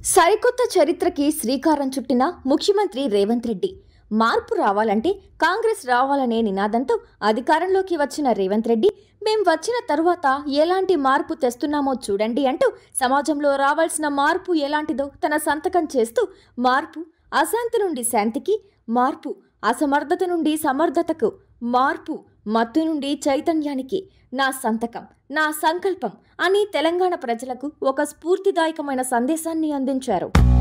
సరికొత్త చరిత్రకి శ్రీకారం చుట్టిన ముఖ్యమంత్రి రేవంత్ రెడ్డి మార్పు రావాలంటే కాంగ్రెస్ రావాలనే నినాదంతో అధికారంలోకి వచ్చిన రేవంత్ రెడ్డి మేం వచ్చిన తరువాత ఎలాంటి మార్పు తెస్తున్నామో చూడండి అంటూ సమాజంలో రావాల్సిన మార్పు ఎలాంటిదో తన సంతకం చేస్తూ మార్పు అశాంతి నుండి శాంతికి మార్పు అసమర్థత నుండి సమర్థతకు మార్పు మత్తు నుండి చైతన్యానికి నా సంతకం నా సంకల్పం అని తెలంగాణ ప్రజలకు ఒక స్ఫూర్తిదాయకమైన సందేశాన్ని అందించారు